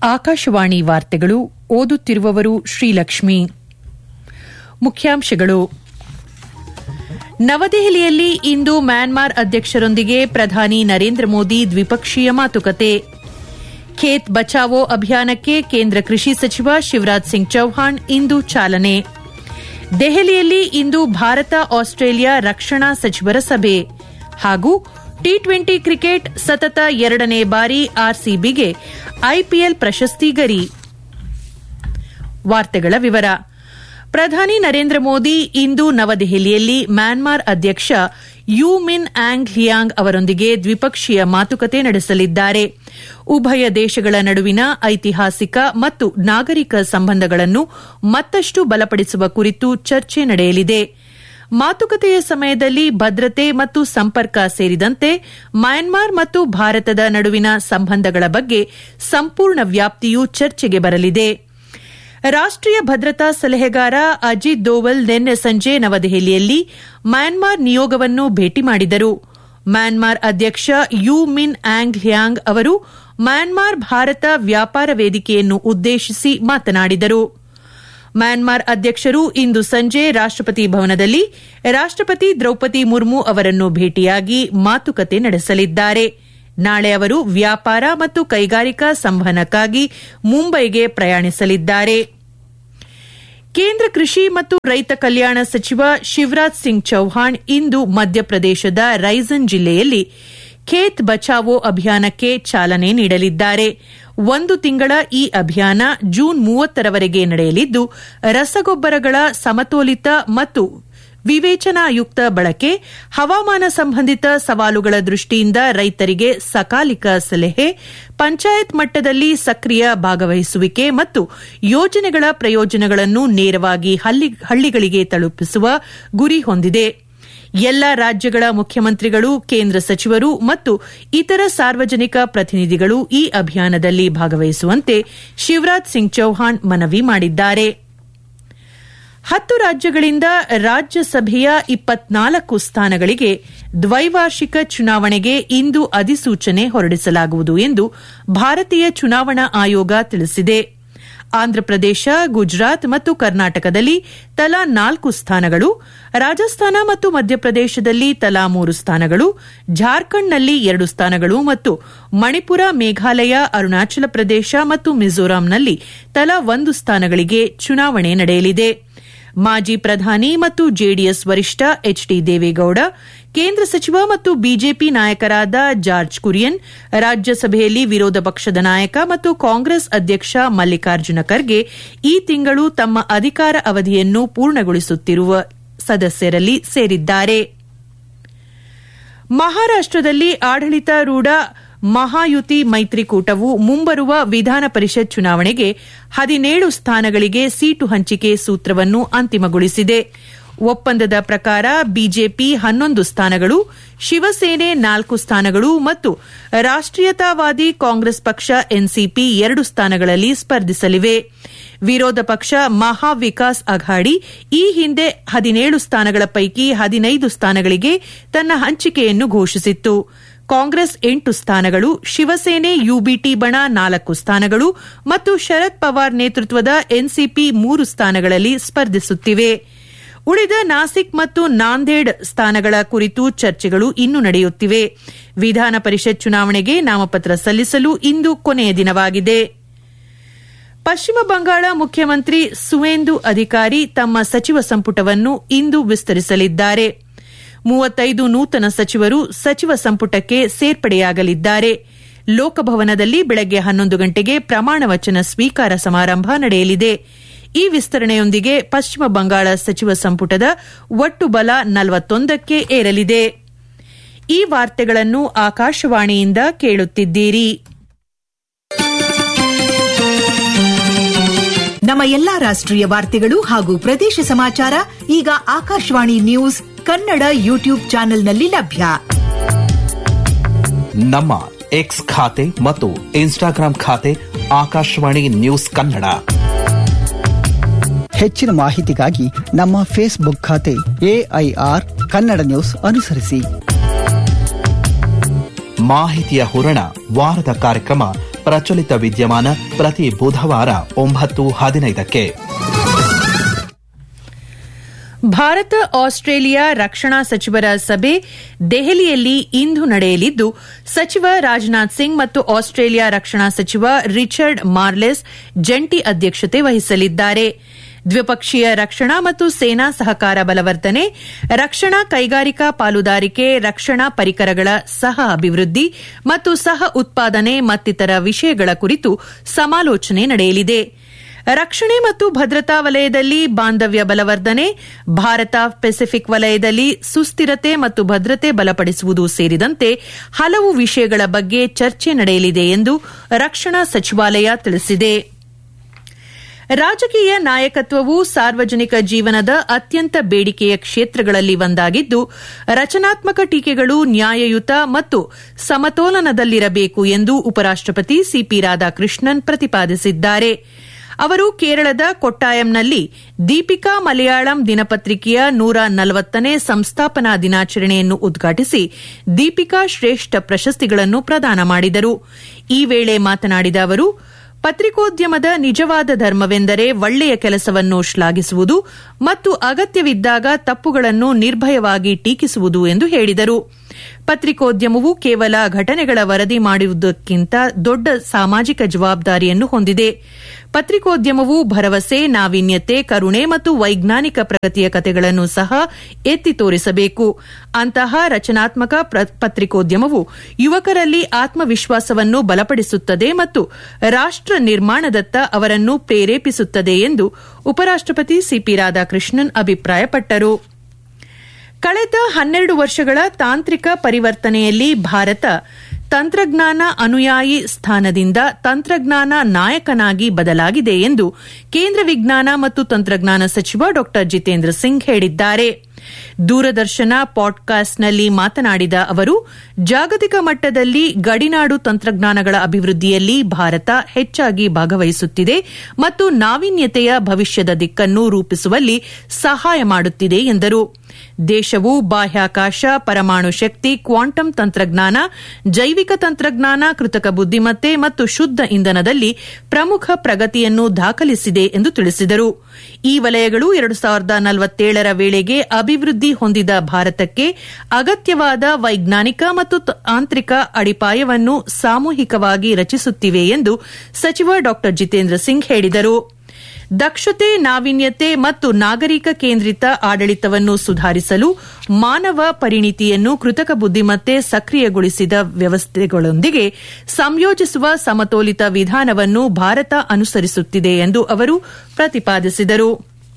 ಆಕಾಶವಾಣಿ ವಾರ್ತೆಗಳು ಓದುತ್ತಿರುವವರು ಶ್ರೀಲಕ್ಷ್ಮಿ ಮುಖ್ಯಾಂಶಗಳು ನವದೆಹಲಿಯಲ್ಲಿ ಇಂದು ಮ್ಯಾನ್ಮಾರ್ ಅಧ್ಯಕ್ಷರೊಂದಿಗೆ ಪ್ರಧಾನಿ ನರೇಂದ್ರ ಮೋದಿ ದ್ವಿಪಕ್ಷೀಯ ಮಾತುಕತೆ ಖೇತ್ ಬಚಾವೋ ಅಭಿಯಾನಕ್ಕೆ ಕೇಂದ್ರ ಕೃಷಿ ಸಚಿವ ಶಿವರಾಜ್ ಸಿಂಗ್ ಚೌಹಾಣ್ ಇಂದು ಚಾಲನೆ ದೆಹಲಿಯಲ್ಲಿ ಇಂದು ಭಾರತ ಆಸ್ಟ್ರೇಲಿಯಾ ರಕ್ಷಣಾ ಸಚಿವರ ಸಭೆ ಹಾಗೂ ಟಿ ಟ್ವೆಂಟಿ ಕ್ರಿಕೆಟ್ ಸತತ ಎರಡನೇ ಬಾರಿ ಆರ್ಸಿಬಿಗೆ ಐಪಿಎಲ್ ಪ್ರಶಸ್ತಿ ಗರಿ ವಾರ್ತೆಗಳ ವಿವರ ಪ್ರಧಾನಿ ನರೇಂದ್ರ ಮೋದಿ ಇಂದು ನವದೆಹಲಿಯಲ್ಲಿ ಮ್ಯಾನ್ಮಾರ್ ಅಧ್ಯಕ್ಷ ಯು ಮಿನ್ ಆಂಗ್ ಹ್ಲಿಯಾಂಗ್ ಅವರೊಂದಿಗೆ ದ್ವಿಪಕ್ಷೀಯ ಮಾತುಕತೆ ನಡೆಸಲಿದ್ದಾರೆ ಉಭಯ ದೇಶಗಳ ನಡುವಿನ ಐತಿಹಾಸಿಕ ಮತ್ತು ನಾಗರಿಕ ಸಂಬಂಧಗಳನ್ನು ಮತ್ತಷ್ಟು ಬಲಪಡಿಸುವ ಕುರಿತು ಚರ್ಚೆ ನಡೆಯಲಿದೆ ಮಾತುಕತೆಯ ಸಮಯದಲ್ಲಿ ಭದ್ರತೆ ಮತ್ತು ಸಂಪರ್ಕ ಸೇರಿದಂತೆ ಮ್ಯಾನ್ಮಾರ್ ಮತ್ತು ಭಾರತದ ನಡುವಿನ ಸಂಬಂಧಗಳ ಬಗ್ಗೆ ಸಂಪೂರ್ಣ ವ್ಯಾಪ್ತಿಯು ಚರ್ಚೆಗೆ ಬರಲಿದೆ ರಾಷ್ಟೀಯ ಭದ್ರತಾ ಸಲಹೆಗಾರ ಅಜಿತ್ ದೋವಲ್ ನಿನ್ನೆ ಸಂಜೆ ನವದೆಹಲಿಯಲ್ಲಿ ಮ್ಯಾನ್ಮಾರ್ ನಿಯೋಗವನ್ನು ಭೇಟಿ ಮಾಡಿದರು ಮ್ಯಾನ್ಮಾರ್ ಅಧ್ಯಕ್ಷ ಯು ಮಿನ್ ಆಂಗ್ ಹ್ಯಾಂಗ್ ಅವರು ಮ್ಯಾನ್ಮಾರ್ ಭಾರತ ವ್ಯಾಪಾರ ವೇದಿಕೆಯನ್ನು ಉದ್ದೇಶಿಸಿ ಮಾತನಾಡಿದರು ಮ್ಯಾನ್ಮಾರ್ ಅಧ್ಯಕ್ಷರು ಇಂದು ಸಂಜೆ ರಾಷ್ಟಪತಿ ಭವನದಲ್ಲಿ ರಾಷ್ಟಪತಿ ದ್ರೌಪದಿ ಮುರ್ಮು ಅವರನ್ನು ಭೇಟಿಯಾಗಿ ಮಾತುಕತೆ ನಡೆಸಲಿದ್ದಾರೆ ನಾಳೆ ಅವರು ವ್ಯಾಪಾರ ಮತ್ತು ಕೈಗಾರಿಕಾ ಸಂವಹನಕ್ಕಾಗಿ ಮುಂಬೈಗೆ ಪ್ರಯಾಣಿಸಲಿದ್ದಾರೆ ಕೇಂದ್ರ ಕೃಷಿ ಮತ್ತು ರೈತ ಕಲ್ಯಾಣ ಸಚಿವ ಶಿವರಾಜ್ ಸಿಂಗ್ ಚೌಹಾಣ್ ಇಂದು ಮಧ್ಯಪ್ರದೇಶದ ರೈಸನ್ ಜಿಲ್ಲೆಯಲ್ಲಿ ಖೇತ್ ಬಚಾವೋ ಅಭಿಯಾನಕ್ಕೆ ಚಾಲನೆ ನೀಡಲಿದ್ದಾರೆ ಒಂದು ತಿಂಗಳ ಈ ಅಭಿಯಾನ ಜೂನ್ ಮೂವತ್ತರವರೆಗೆ ನಡೆಯಲಿದ್ದು ರಸಗೊಬ್ಬರಗಳ ಸಮತೋಲಿತ ಮತ್ತು ವಿವೇಚನಾಯುಕ್ತ ಬಳಕೆ ಹವಾಮಾನ ಸಂಬಂಧಿತ ಸವಾಲುಗಳ ದೃಷ್ಟಿಯಿಂದ ರೈತರಿಗೆ ಸಕಾಲಿಕ ಸಲಹೆ ಪಂಚಾಯತ್ ಮಟ್ಟದಲ್ಲಿ ಸಕ್ರಿಯ ಭಾಗವಹಿಸುವಿಕೆ ಮತ್ತು ಯೋಜನೆಗಳ ಪ್ರಯೋಜನಗಳನ್ನು ನೇರವಾಗಿ ಹಳ್ಳಿಗಳಿಗೆ ತಲುಪಿಸುವ ಗುರಿ ಹೊಂದಿದೆ ಎಲ್ಲ ರಾಜ್ಯಗಳ ಮುಖ್ಯಮಂತ್ರಿಗಳು ಕೇಂದ್ರ ಸಚಿವರು ಮತ್ತು ಇತರ ಸಾರ್ವಜನಿಕ ಪ್ರತಿನಿಧಿಗಳು ಈ ಅಭಿಯಾನದಲ್ಲಿ ಭಾಗವಹಿಸುವಂತೆ ಶಿವರಾಜ್ ಸಿಂಗ್ ಚೌಹಾಣ್ ಮನವಿ ಮಾಡಿದ್ದಾರೆ ಹತ್ತು ರಾಜ್ಯಗಳಿಂದ ರಾಜ್ಯಸಭೆಯ ಇಪ್ಪತ್ನಾಲ್ಕು ಸ್ಥಾನಗಳಿಗೆ ದ್ವೈವಾರ್ಷಿಕ ಚುನಾವಣೆಗೆ ಇಂದು ಅಧಿಸೂಚನೆ ಹೊರಡಿಸಲಾಗುವುದು ಎಂದು ಭಾರತೀಯ ಚುನಾವಣಾ ಆಯೋಗ ತಿಳಿಸಿದೆ ಆಂಧ್ರಪ್ರದೇಶ ಗುಜರಾತ್ ಮತ್ತು ಕರ್ನಾಟಕದಲ್ಲಿ ತಲಾ ನಾಲ್ಕು ಸ್ಥಾನಗಳು ರಾಜಸ್ಥಾನ ಮತ್ತು ಮಧ್ಯಪ್ರದೇಶದಲ್ಲಿ ತಲಾ ಮೂರು ಸ್ಥಾನಗಳು ಜಾರ್ಖಂಡ್ನಲ್ಲಿ ಎರಡು ಸ್ಥಾನಗಳು ಮತ್ತು ಮಣಿಪುರ ಮೇಘಾಲಯ ಅರುಣಾಚಲ ಪ್ರದೇಶ ಮತ್ತು ಮಿಜೋರಾಂನಲ್ಲಿ ತಲಾ ಒಂದು ಸ್ಥಾನಗಳಿಗೆ ಚುನಾವಣೆ ನಡೆಯಲಿದೆ ಮಾಜಿ ಪ್ರಧಾನಿ ಮತ್ತು ಜೆಡಿಎಸ್ ವರಿಷ್ಠ ಎಚ್ ಡಿ ದೇವೇಗೌಡ ಕೇಂದ್ರ ಸಚಿವ ಮತ್ತು ಬಿಜೆಪಿ ನಾಯಕರಾದ ಜಾರ್ಜ್ ಕುರಿಯನ್ ರಾಜ್ಯಸಭೆಯಲ್ಲಿ ವಿರೋಧ ಪಕ್ಷದ ನಾಯಕ ಮತ್ತು ಕಾಂಗ್ರೆಸ್ ಅಧ್ಯಕ್ಷ ಮಲ್ಲಿಕಾರ್ಜುನ ಖರ್ಗೆ ಈ ತಿಂಗಳು ತಮ್ಮ ಅಧಿಕಾರ ಅವಧಿಯನ್ನು ಪೂರ್ಣಗೊಳಿಸುತ್ತಿರುವ ಸದಸ್ಯರಲ್ಲಿ ಸೇರಿದ್ದಾರೆ ಮಹಾರಾಷ್ಟದಲ್ಲಿ ಆಡಳಿತಾರೂಢ ಮಹಾಯುತಿ ಮೈತ್ರಿಕೂಟವು ಮುಂಬರುವ ವಿಧಾನ ಪರಿಷತ್ ಚುನಾವಣೆಗೆ ಹದಿನೇಳು ಸ್ಥಾನಗಳಿಗೆ ಸೀಟು ಹಂಚಿಕೆ ಸೂತ್ರವನ್ನು ಅಂತಿಮಗೊಳಿಸಿದೆ ಒಪ್ಪಂದದ ಪ್ರಕಾರ ಬಿಜೆಪಿ ಹನ್ನೊಂದು ಸ್ಥಾನಗಳು ಶಿವಸೇನೆ ನಾಲ್ಕು ಸ್ಥಾನಗಳು ಮತ್ತು ರಾಷ್ಟೀಯತಾವಾದಿ ಕಾಂಗ್ರೆಸ್ ಪಕ್ಷ ಎನ್ಸಿಪಿ ಎರಡು ಸ್ಥಾನಗಳಲ್ಲಿ ಸ್ಪರ್ಧಿಸಲಿವೆ ವಿರೋಧ ಪಕ್ಷ ಮಹಾ ವಿಕಾಸ್ ಅಘಾಡಿ ಈ ಹಿಂದೆ ಹದಿನೇಳು ಸ್ಥಾನಗಳ ಪೈಕಿ ಹದಿನೈದು ಸ್ಥಾನಗಳಿಗೆ ತನ್ನ ಹಂಚಿಕೆಯನ್ನು ಘೋಷಿಸಿತ್ತು ಕಾಂಗ್ರೆಸ್ ಎಂಟು ಸ್ಥಾನಗಳು ಶಿವಸೇನೆ ಯುಬಿಟಿ ಬಣ ನಾಲ್ಕು ಸ್ಥಾನಗಳು ಮತ್ತು ಶರದ್ ಪವಾರ್ ನೇತೃತ್ವದ ಎನ್ಸಿಪಿ ಮೂರು ಸ್ಥಾನಗಳಲ್ಲಿ ಸ್ಪರ್ಧಿಸುತ್ತಿವೆ ಉಳಿದ ನಾಸಿಕ್ ಮತ್ತು ನಾಂದೇಡ್ ಸ್ಥಾನಗಳ ಕುರಿತು ಚರ್ಚೆಗಳು ಇನ್ನೂ ನಡೆಯುತ್ತಿವೆ ವಿಧಾನ ಪರಿಷತ್ ಚುನಾವಣೆಗೆ ನಾಮಪತ್ರ ಸಲ್ಲಿಸಲು ಇಂದು ಕೊನೆಯ ದಿನವಾಗಿದೆ ಪಶ್ಚಿಮ ಬಂಗಾಳ ಮುಖ್ಯಮಂತ್ರಿ ಸುವೇಂದು ಅಧಿಕಾರಿ ತಮ್ಮ ಸಚಿವ ಸಂಪುಟವನ್ನು ಇಂದು ವಿಸ್ತರಿಸಲಿದ್ದಾರೆ ಮೂವತ್ತೈದು ನೂತನ ಸಚಿವರು ಸಚಿವ ಸಂಪುಟಕ್ಕೆ ಸೇರ್ಪಡೆಯಾಗಲಿದ್ದಾರೆ ಲೋಕಭವನದಲ್ಲಿ ಬೆಳಗ್ಗೆ ಹನ್ನೊಂದು ಗಂಟೆಗೆ ಪ್ರಮಾಣ ವಚನ ಸ್ವೀಕಾರ ಸಮಾರಂಭ ನಡೆಯಲಿದೆ ಈ ವಿಸ್ತರಣೆಯೊಂದಿಗೆ ಪಶ್ಚಿಮ ಬಂಗಾಳ ಸಚಿವ ಸಂಪುಟದ ಒಟ್ಟು ಬಲ ನಲವತ್ತೊಂದಕ್ಕೆ ಏರಲಿದೆ ಈ ವಾರ್ತೆಗಳನ್ನು ಆಕಾಶವಾಣಿಯಿಂದ ಕೇಳುತ್ತಿದ್ದೀರಿ ನಮ್ಮ ಎಲ್ಲಾ ರಾಷ್ಟ್ರೀಯ ವಾರ್ತೆಗಳು ಹಾಗೂ ಪ್ರದೇಶ ಸಮಾಚಾರ ಈಗ ಆಕಾಶವಾಣಿ ನ್ಯೂಸ್ ಕನ್ನಡ ಯೂಟ್ಯೂಬ್ ಚಾನೆಲ್ನಲ್ಲಿ ಲಭ್ಯ ನಮ್ಮ ಎಕ್ಸ್ ಖಾತೆ ಮತ್ತು ಇನ್ಸ್ಟಾಗ್ರಾಂ ಖಾತೆ ಆಕಾಶವಾಣಿ ನ್ಯೂಸ್ ಕನ್ನಡ ಹೆಚ್ಚಿನ ಮಾಹಿತಿಗಾಗಿ ನಮ್ಮ ಫೇಸ್ಬುಕ್ ಖಾತೆ ಎಐಆರ್ ಕನ್ನಡ ನ್ಯೂಸ್ ಅನುಸರಿಸಿ ಮಾಹಿತಿಯ ಹುರಣ ವಾರದ ಕಾರ್ಯಕ್ರಮ ಪ್ರಚಲಿತ ವಿದ್ಯಮಾನ ಪ್ರತಿ ಬುಧವಾರ ಒಂಬತ್ತು ಹದಿನೈದಕ್ಕೆ ಭಾರತ ಆಸ್ಟ್ರೇಲಿಯಾ ರಕ್ಷಣಾ ಸಚಿವರ ಸಭೆ ದೆಹಲಿಯಲ್ಲಿ ಇಂದು ನಡೆಯಲಿದ್ದು ಸಚಿವ ರಾಜನಾಥ್ ಸಿಂಗ್ ಮತ್ತು ಆಸ್ಟ್ರೇಲಿಯಾ ರಕ್ಷಣಾ ಸಚಿವ ರಿಚರ್ಡ್ ಮಾರ್ಲೆಸ್ ಜಂಟಿ ಅಧ್ಯಕ್ಷತೆ ವಹಿಸಲಿದ್ದಾರೆ ದ್ವಿಪಕ್ಷೀಯ ರಕ್ಷಣಾ ಮತ್ತು ಸೇನಾ ಸಹಕಾರ ಬಲವರ್ಧನೆ ರಕ್ಷಣಾ ಕೈಗಾರಿಕಾ ಪಾಲುದಾರಿಕೆ ರಕ್ಷಣಾ ಪರಿಕರಗಳ ಸಹ ಅಭಿವೃದ್ಧಿ ಮತ್ತು ಸಹ ಉತ್ಪಾದನೆ ಮತ್ತಿತರ ವಿಷಯಗಳ ಕುರಿತು ಸಮಾಲೋಚನೆ ನಡೆಯಲಿದೆ ರಕ್ಷಣೆ ಮತ್ತು ಭದ್ರತಾ ವಲಯದಲ್ಲಿ ಬಾಂಧವ್ಯ ಬಲವರ್ಧನೆ ಭಾರತ ಪೆಸಿಫಿಕ್ ವಲಯದಲ್ಲಿ ಸುಸ್ಥಿರತೆ ಮತ್ತು ಭದ್ರತೆ ಬಲಪಡಿಸುವುದು ಸೇರಿದಂತೆ ಹಲವು ವಿಷಯಗಳ ಬಗ್ಗೆ ಚರ್ಚೆ ನಡೆಯಲಿದೆ ಎಂದು ರಕ್ಷಣಾ ಸಚಿವಾಲಯ ತಿಳಿಸಿದೆ ರಾಜಕೀಯ ನಾಯಕತ್ವವು ಸಾರ್ವಜನಿಕ ಜೀವನದ ಅತ್ಯಂತ ಬೇಡಿಕೆಯ ಕ್ಷೇತ್ರಗಳಲ್ಲಿ ಒಂದಾಗಿದ್ದು ರಚನಾತ್ಮಕ ಟೀಕೆಗಳು ನ್ಯಾಯಯುತ ಮತ್ತು ಸಮತೋಲನದಲ್ಲಿರಬೇಕು ಎಂದು ಉಪರಾಷ್ಟಪತಿ ಸಿಪಿ ರಾಧಾಕೃಷ್ಣನ್ ಪ್ರತಿಪಾದಿಸಿದ್ದಾರೆ ಅವರು ಕೇರಳದ ಕೊಟ್ಟಾಯಂನಲ್ಲಿ ದೀಪಿಕಾ ಮಲಯಾಳಂ ದಿನಪತ್ರಿಕೆಯ ನೂರ ನಲವತ್ತನೇ ಸಂಸ್ಥಾಪನಾ ದಿನಾಚರಣೆಯನ್ನು ಉದ್ಘಾಟಿಸಿ ದೀಪಿಕಾ ಶ್ರೇಷ್ಠ ಪ್ರಶಸ್ತಿಗಳನ್ನು ಪ್ರದಾನ ಮಾಡಿದರು ಈ ವೇಳೆ ಮಾತನಾಡಿದ ಅವರು ಪತ್ರಿಕೋದ್ಯಮದ ನಿಜವಾದ ಧರ್ಮವೆಂದರೆ ಒಳ್ಳೆಯ ಕೆಲಸವನ್ನು ಶ್ಲಾಘಿಸುವುದು ಮತ್ತು ಅಗತ್ಯವಿದ್ದಾಗ ತಪ್ಪುಗಳನ್ನು ನಿರ್ಭಯವಾಗಿ ಟೀಕಿಸುವುದು ಎಂದು ಹೇಳಿದರು ಪತ್ರಿಕೋದ್ಯಮವು ಕೇವಲ ಘಟನೆಗಳ ವರದಿ ಮಾಡುವುದಕ್ಕಿಂತ ದೊಡ್ಡ ಸಾಮಾಜಿಕ ಜವಾಬ್ದಾರಿಯನ್ನು ಹೊಂದಿದೆ ಪತ್ರಿಕೋದ್ಯಮವು ಭರವಸೆ ನಾವೀನ್ಯತೆ ಕರುಣೆ ಮತ್ತು ವೈಜ್ಞಾನಿಕ ಪ್ರಗತಿಯ ಕಥೆಗಳನ್ನು ಸಹ ಎತ್ತಿ ತೋರಿಸಬೇಕು ಅಂತಹ ರಚನಾತ್ಮಕ ಪತ್ರಿಕೋದ್ಯಮವು ಯುವಕರಲ್ಲಿ ಆತ್ಮವಿಶ್ವಾಸವನ್ನು ಬಲಪಡಿಸುತ್ತದೆ ಮತ್ತು ರಾಷ್ಟ ನಿರ್ಮಾಣದತ್ತ ಅವರನ್ನು ಪ್ರೇರೇಪಿಸುತ್ತದೆ ಎಂದು ಉಪರಾಷ್ಟಪತಿ ಸಿಪಿ ರಾಧಾಕೃಷ್ಣನ್ ಅಭಿಪ್ರಾಯಪಟ್ಟರು ಕಳೆದ ಹನ್ನೆರಡು ವರ್ಷಗಳ ತಾಂತ್ರಿಕ ಪರಿವರ್ತನೆಯಲ್ಲಿ ಭಾರತ ತಂತ್ರಜ್ಞಾನ ಅನುಯಾಯಿ ಸ್ಥಾನದಿಂದ ತಂತ್ರಜ್ಞಾನ ನಾಯಕನಾಗಿ ಬದಲಾಗಿದೆ ಎಂದು ಕೇಂದ್ರ ವಿಜ್ಞಾನ ಮತ್ತು ತಂತ್ರಜ್ಞಾನ ಸಚಿವ ಡಾ ಜಿತೇಂದ್ರ ಸಿಂಗ್ ಹೇಳಿದ್ದಾರೆ ದೂರದರ್ಶನ ಪಾಡ್ಕಾಸ್ಟ್ನಲ್ಲಿ ಮಾತನಾಡಿದ ಅವರು ಜಾಗತಿಕ ಮಟ್ಟದಲ್ಲಿ ಗಡಿನಾಡು ತಂತ್ರಜ್ಞಾನಗಳ ಅಭಿವೃದ್ಧಿಯಲ್ಲಿ ಭಾರತ ಹೆಚ್ಚಾಗಿ ಭಾಗವಹಿಸುತ್ತಿದೆ ಮತ್ತು ನಾವೀನ್ಯತೆಯ ಭವಿಷ್ಯದ ದಿಕ್ಕನ್ನು ರೂಪಿಸುವಲ್ಲಿ ಸಹಾಯ ಮಾಡುತ್ತಿದೆ ಎಂದರು ದೇಶವು ಬಾಹ್ಯಾಕಾಶ ಪರಮಾಣು ಶಕ್ತಿ ಕ್ವಾಂಟಮ್ ತಂತ್ರಜ್ಞಾನ ಜೈವಿಕ ತಂತ್ರಜ್ಞಾನ ಕೃತಕ ಬುದ್ದಿಮತ್ತೆ ಮತ್ತು ಶುದ್ದ ಇಂಧನದಲ್ಲಿ ಪ್ರಮುಖ ಪ್ರಗತಿಯನ್ನು ದಾಖಲಿಸಿದೆ ಎಂದು ತಿಳಿಸಿದರು ಈ ವಲಯಗಳು ಎರಡು ಸಾವಿರದ ನಲವತ್ತೇಳರ ವೇಳೆಗೆ ಅಭಿವೃದ್ಧಿ ಹೊಂದಿದ ಭಾರತಕ್ಕೆ ಅಗತ್ಯವಾದ ವೈಜ್ಞಾನಿಕ ಮತ್ತು ತಾಂತ್ರಿಕ ಅಡಿಪಾಯವನ್ನು ಸಾಮೂಹಿಕವಾಗಿ ರಚಿಸುತ್ತಿವೆ ಎಂದು ಸಚಿವ ಡಾ ಜಿತೇಂದ್ರ ಸಿಂಗ್ ಹೇಳಿದರು ದಕ್ಷತೆ ನಾವೀನ್ಯತೆ ಮತ್ತು ನಾಗರಿಕ ಕೇಂದ್ರಿತ ಆಡಳಿತವನ್ನು ಸುಧಾರಿಸಲು ಮಾನವ ಪರಿಣಿತಿಯನ್ನು ಕೃತಕ ಬುದ್ದಿಮತ್ತೆ ಸಕ್ರಿಯಗೊಳಿಸಿದ ವ್ಯವಸ್ಥೆಗಳೊಂದಿಗೆ ಸಂಯೋಜಿಸುವ ಸಮತೋಲಿತ ವಿಧಾನವನ್ನು ಭಾರತ ಅನುಸರಿಸುತ್ತಿದೆ ಎಂದು ಅವರು ಪ್ರತಿಪಾದಿಸಿದರು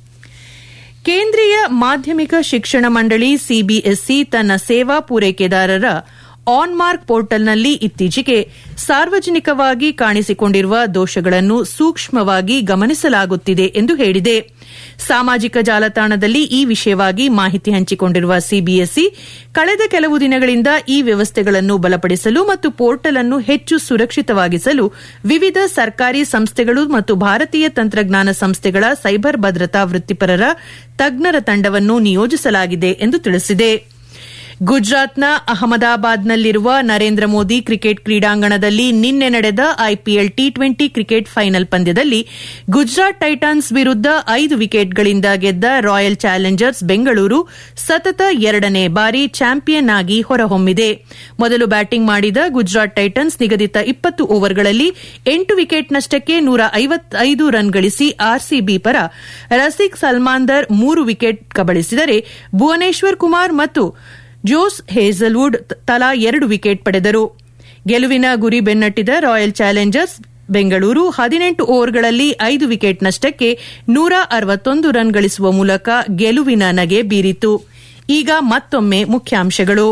ಕೇಂದ್ರೀಯ ಮಾಧ್ಯಮಿಕ ಶಿಕ್ಷಣ ಮಂಡಳಿ ಸಿಬಿಎಸ್ಇ ತನ್ನ ಸೇವಾ ಪೂರೈಕೆದಾರರ ಆನ್ಮಾರ್ಕ್ ಪೋರ್ಟಲ್ನಲ್ಲಿ ಇತ್ತೀಚೆಗೆ ಸಾರ್ವಜನಿಕವಾಗಿ ಕಾಣಿಸಿಕೊಂಡಿರುವ ದೋಷಗಳನ್ನು ಸೂಕ್ಷ್ಮವಾಗಿ ಗಮನಿಸಲಾಗುತ್ತಿದೆ ಎಂದು ಹೇಳಿದೆ ಸಾಮಾಜಿಕ ಜಾಲತಾಣದಲ್ಲಿ ಈ ವಿಷಯವಾಗಿ ಮಾಹಿತಿ ಹಂಚಿಕೊಂಡಿರುವ ಸಿಬಿಎಸ್ಇ ಕಳೆದ ಕೆಲವು ದಿನಗಳಿಂದ ಈ ವ್ಯವಸ್ಥೆಗಳನ್ನು ಬಲಪಡಿಸಲು ಮತ್ತು ಪೋರ್ಟಲ್ ಅನ್ನು ಹೆಚ್ಚು ಸುರಕ್ಷಿತವಾಗಿಸಲು ವಿವಿಧ ಸರ್ಕಾರಿ ಸಂಸ್ಥೆಗಳು ಮತ್ತು ಭಾರತೀಯ ತಂತ್ರಜ್ಞಾನ ಸಂಸ್ಥೆಗಳ ಸೈಬರ್ ಭದ್ರತಾ ವೃತ್ತಿಪರರ ತಜ್ಞರ ತಂಡವನ್ನು ನಿಯೋಜಿಸಲಾಗಿದೆ ಎಂದು ತಿಳಿಸಿದೆ ಗುಜರಾತ್ನ ಅಹಮದಾಬಾದ್ನಲ್ಲಿರುವ ನರೇಂದ್ರ ಮೋದಿ ಕ್ರಿಕೆಟ್ ಕ್ರೀಡಾಂಗಣದಲ್ಲಿ ನಿನ್ನೆ ನಡೆದ IPL T twenty cricket final ಪಂದ್ಯದಲ್ಲಿ ಗುಜರಾತ್ ಟೈಟಾನ್ಸ್ ವಿರುದ್ದ ಐದು ವಿಕೆಟ್ಗಳಿಂದ ಗೆದ್ದ ರಾಯಲ್ ಚಾಲೆಂಜರ್ಸ್ ಬೆಂಗಳೂರು ಸತತ ಎರಡನೇ ಬಾರಿ ಚಾಂಪಿಯನ್ ಆಗಿ ಹೊರಹೊಮ್ಮಿದೆ ಮೊದಲು ಬ್ಯಾಟಿಂಗ್ ಮಾಡಿದ ಗುಜರಾತ್ ಟೈಟನ್ಸ್ ನಿಗದಿತ ಇಪ್ಪತ್ತು ಓವರ್ಗಳಲ್ಲಿ ಎಂಟು ವಿಕೆಟ್ ನಷ್ಟಕ್ಕೆ ನೂರ ಐವತ್ತೈದು ರನ್ ಗಳಿಸಿ ಆರ್ಸಿಬಿ ಪರ ರಸಿಕ್ ಸಲ್ಮಾಂದರ್ ಮೂರು ವಿಕೆಟ್ ಕಬಳಿಸಿದರೆ ಭುವನೇಶ್ವರ್ ಕುಮಾರ್ ಮತ್ತು ಜೋಸ್ ಹೇಜಲ್ವುಡ್ ತಲಾ ಎರಡು ವಿಕೆಟ್ ಪಡೆದರು ಗೆಲುವಿನ ಗುರಿ ಬೆನ್ನಟ್ಟಿದ ರಾಯಲ್ ಚಾಲೆಂಜರ್ಸ್ ಬೆಂಗಳೂರು ಹದಿನೆಂಟು ಓವರ್ಗಳಲ್ಲಿ ಐದು ವಿಕೆಟ್ ನಷ್ಟಕ್ಕೆ ನೂರ ಅರವತ್ತೊಂದು ರನ್ ಗಳಿಸುವ ಮೂಲಕ ಗೆಲುವಿನ ನಗೆ ಬೀರಿತು ಈಗ ಮತ್ತೊಮ್ಮೆ ಮುಖ್ಯಾಂಶಗಳು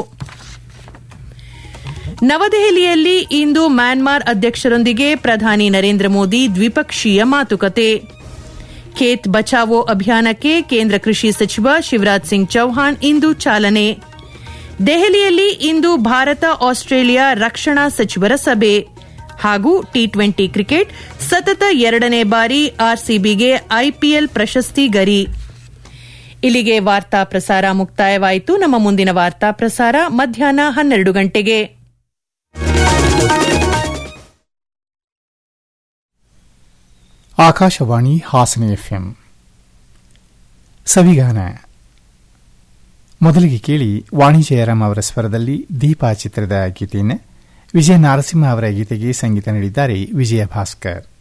ನವದೆಹಲಿಯಲ್ಲಿ ಇಂದು ಮ್ಯಾನ್ಮಾರ್ ಅಧ್ಯಕ್ಷರೊಂದಿಗೆ ಪ್ರಧಾನಿ ನರೇಂದ್ರ ಮೋದಿ ದ್ವಿಪಕ್ಷೀಯ ಮಾತುಕತೆ ಖೇತ್ ಬಚಾವೋ ಅಭಿಯಾನಕ್ಕೆ ಕೇಂದ್ರ ಕೃಷಿ ಸಚಿವ ಶಿವರಾಜ್ ಸಿಂಗ್ ಚೌಹಾಣ್ ಇಂದು ಚಾಲನೆ ದೆಹಲಿಯಲ್ಲಿ ಇಂದು ಭಾರತ ಆಸ್ಟ್ರೇಲಿಯಾ ರಕ್ಷಣಾ ಸಚಿವರ ಸಭೆ ಹಾಗೂ ಟಿ ಟ್ವೆಂಟಿ ಕ್ರಿಕೆಟ್ ಸತತ ಎರಡನೇ ಬಾರಿ ಆರ್ಸಿಬಿಗೆ ಐಪಿಎಲ್ ಪ್ರಶಸ್ತಿ ಗರಿ ಇಲ್ಲಿಗೆ ವಾರ್ತಾ ಪ್ರಸಾರ ಮುಕ್ತಾಯವಾಯಿತು ನಮ್ಮ ಮುಂದಿನ ವಾರ್ತಾ ಪ್ರಸಾರ ಮಧ್ಯಾಹ್ನ ಹನ್ನೆರಡು ಗಂಟೆಗೆ ಆಕಾಶವಾಣಿ ಹಾಸನ ಎಫ್ಎಂ ಸವಿಗಾನ ಮೊದಲಿಗೆ ಕೇಳಿ ವಾಣಿ ಜಯರಾಮ್ ಅವರ ಸ್ವರದಲ್ಲಿ ದೀಪಾ ಚಿತ್ರದ ಗೀತೆಯನ್ನು ವಿಜಯ ನಾರಸಿಂಹ ಅವರ ಗೀತೆಗೆ ಸಂಗೀತ ನೀಡಿದ್ದಾರೆ ವಿಜಯ ಭಾಸ್ಕರ್